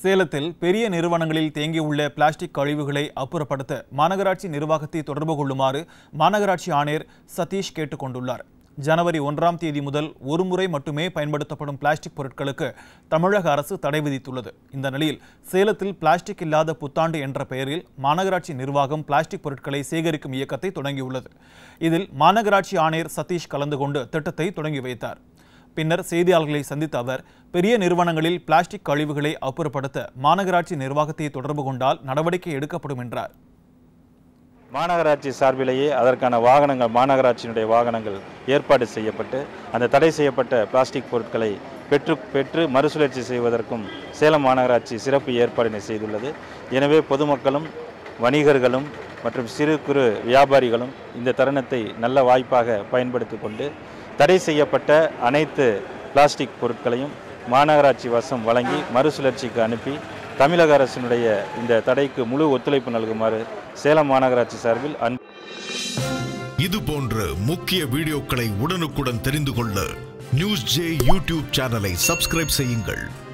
சேலத்தில் பெரிய நிறுவனங்களில் தேங்கியுள்ள பிளாஸ்டிக் கழிவுகளை அப்புறப்படுத்த மாநகராட்சி நிர்வாகத்தை தொடர்பு கொள்ளுமாறு மாநகராட்சி ஆணையர் சதீஷ் கேட்டுக்கொண்டுள்ளார் ஜனவரி ஒன்றாம் தேதி முதல் ஒருமுறை மட்டுமே பயன்படுத்தப்படும் பிளாஸ்டிக் பொருட்களுக்கு தமிழக அரசு தடை விதித்துள்ளது இந்த நிலையில் சேலத்தில் பிளாஸ்டிக் இல்லாத புத்தாண்டு என்ற பெயரில் மாநகராட்சி நிர்வாகம் பிளாஸ்டிக் பொருட்களை சேகரிக்கும் இயக்கத்தை தொடங்கியுள்ளது இதில் மாநகராட்சி ஆணையர் சதீஷ் கலந்து கொண்டு திட்டத்தை தொடங்கி வைத்தார் பின்னர் செய்தியாளர்களை சந்தித்த அவர் பெரிய நிறுவனங்களில் பிளாஸ்டிக் கழிவுகளை அப்புறப்படுத்த மாநகராட்சி நிர்வாகத்தை தொடர்பு கொண்டால் நடவடிக்கை எடுக்கப்படும் என்றார் மாநகராட்சி சார்பிலேயே அதற்கான வாகனங்கள் மாநகராட்சியினுடைய வாகனங்கள் ஏற்பாடு செய்யப்பட்டு அந்த தடை செய்யப்பட்ட பிளாஸ்டிக் பொருட்களை பெற்று பெற்று மறுசுழற்சி செய்வதற்கும் சேலம் மாநகராட்சி சிறப்பு ஏற்பாடினை செய்துள்ளது எனவே பொதுமக்களும் வணிகர்களும் மற்றும் சிறு குறு வியாபாரிகளும் இந்த தருணத்தை நல்ல வாய்ப்பாக பயன்படுத்தி கொண்டு தடை செய்யப்பட்ட அனைத்து பிளாஸ்டிக் பொருட்களையும் மாநகராட்சி வசம் வழங்கி மறுசுழற்சிக்கு அனுப்பி தமிழக அரசினுடைய இந்த தடைக்கு முழு ஒத்துழைப்பு நல்குமாறு சேலம் மாநகராட்சி சார்பில் அன்பு இது போன்ற முக்கிய வீடியோக்களை உடனுக்குடன் தெரிந்து கொள்ள நியூஸ் ஜே யூடியூப் சேனலை சப்ஸ்கிரைப் செய்யுங்கள்